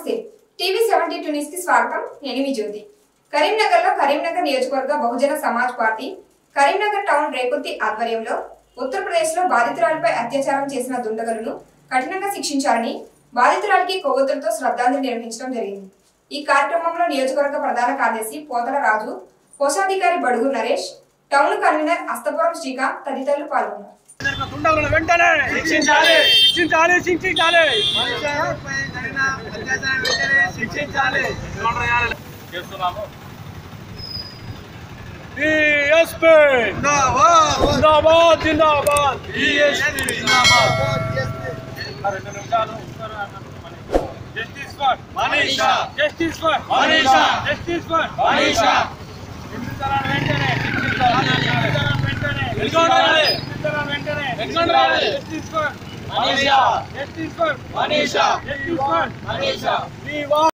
నమస్తే TV seventy two news కి స్వాగతం నేను మీ జ్యోతి కరీంనగర్ లో కరీంనగర్ నియోజకవర్గ బహుజన సమాజ్ పార్టీ కరీంనగర్ టౌన్ రేకుర్తి ఆధ్వర్యంలో ఉత్తరప్రదేశ్ లో బాధితురాలపై అత్యాచారం చేసిన దుండగులను కఠినంగా శిక్షించాలని బాధితురాలికి కొవ్వొత్తులతో శ్రద్ధాంజలి నిర్వహించడం జరిగింది ఈ కార్యక్రమంలో నియోజకవర్గ ప్రధాన కార్యదర్శి పోతల రాజు కోశాధికారి బడుగు నరేష్ టౌన్ కన్వీనర్ అస్తపురం శ్రీకాంత్ తదితరులు పాల్గొన్నారు దుండగులను వెంటనే శిక్షించాలి శిక్షించాలి శిక్షించాలి శిక్షించాలి చేస్తున్నాము డిఎస్పీ జిందాబాద్ జిందాబాద్ డిఎస్పీ జిందాబాద్ రెండు నిమిషాలు justice for Manisha justice for Manisha justice for Manisha నిందితులను వెంటనే శిక్షించాలి నిందితులను వెంటనే ఎన్కౌంటర్ నిందితులను వెంటనే encounter justice for Manisha justice for Manisha justice for Manisha We want